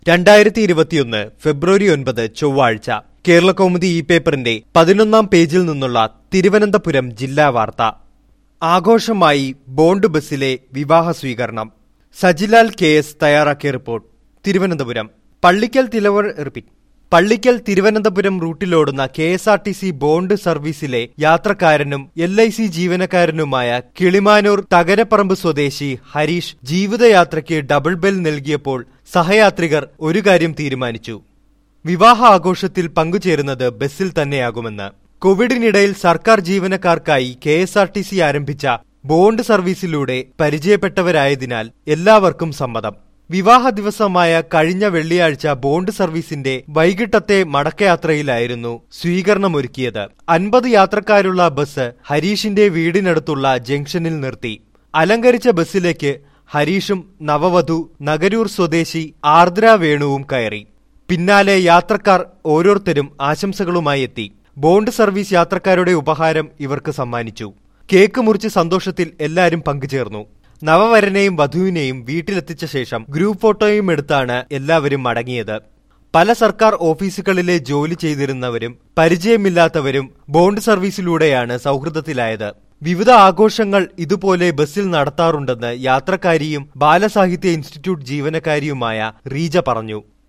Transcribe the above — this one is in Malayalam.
രണ്ടായിരത്തി ഇരുപത്തിയൊന്ന് ഫെബ്രുവരി ഒൻപത് ചൊവ്വാഴ്ച കേരളകൗമുദി ഈ പേപ്പറിന്റെ പതിനൊന്നാം പേജിൽ നിന്നുള്ള തിരുവനന്തപുരം ജില്ലാ വാർത്ത ആഘോഷമായി ബോണ്ട് ബസ്സിലെ വിവാഹ സ്വീകരണം സജിലാൽ കെ എസ് തയ്യാറാക്കിയ റിപ്പോർട്ട് തിരുവനന്തപുരം പള്ളിക്കൽ തിലവർ റിപ്പീറ്റ് പള്ളിക്കൽ തിരുവനന്തപുരം റൂട്ടിലോടുന്ന K S R T C bond സർവീസിലെ യാത്രക്കാരനും എൽ ഐ സി ജീവനക്കാരനുമായ കിളിമാനൂർ തകരപ്പറമ്പ് സ്വദേശി ഹരീഷ് ജീവിതയാത്രയ്ക്ക് ഡബിൾ ബെൽ നൽകിയപ്പോൾ സഹയാത്രികർ ഒരു കാര്യം തീരുമാനിച്ചു വിവാഹ ആഘോഷത്തിൽ പങ്കുചേരുന്നത് ബസ്സിൽ തന്നെയാകുമെന്ന് കോവിഡിനിടയിൽ സർക്കാർ ജീവനക്കാർക്കായി K S R T C ആരംഭിച്ച ബോണ്ട് സർവീസിലൂടെ പരിചയപ്പെട്ടവരായതിനാൽ എല്ലാവർക്കും സമ്മതം വിവാഹ ദിവസമായ കഴിഞ്ഞ വെള്ളിയാഴ്ച ബോണ്ട് സർവീസിന്റെ വൈകിട്ടത്തെ മടക്കയാത്രയിലായിരുന്നു സ്വീകരണമൊരുക്കിയത് അൻപത് യാത്രക്കാരുള്ള ബസ് ഹരീഷിന്റെ വീടിനടുത്തുള്ള ജംഗ്ഷനിൽ നിർത്തി അലങ്കരിച്ച ബസ്സിലേക്ക് ഹരീഷും നവവധു നഗരൂർ സ്വദേശി ആർദ്ര വേണുവും കയറി പിന്നാലെ യാത്രക്കാർ ഓരോരുത്തരും ആശംസകളുമായി എത്തി ബോണ്ട് സർവീസ് യാത്രക്കാരുടെ ഉപഹാരം ഇവർക്ക് സമ്മാനിച്ചു കേക്ക് മുറിച്ച് സന്തോഷത്തിൽ എല്ലാവരും പങ്കുചേർന്നു നവവരനെയും വധുവിനെയും വീട്ടിലെത്തിച്ച ശേഷം ഗ്രൂപ്പ് ഫോട്ടോയും എടുത്താണ് എല്ലാവരും മടങ്ങിയത് പല സർക്കാർ ഓഫീസുകളിലെ ജോലി ചെയ്തിരുന്നവരും പരിചയമില്ലാത്തവരും ബോണ്ട് സർവീസിലൂടെയാണ് സൗഹൃദത്തിലായത് വിവിധ ആഘോഷങ്ങൾ ഇതുപോലെ ബസ്സിൽ നടത്താറുണ്ടെന്ന് യാത്രക്കാരിയും ബാലസാഹിത്യ ഇൻസ്റ്റിറ്റ്യൂട്ട് ജീവനക്കാരിയുമായ റീജ പറഞ്ഞു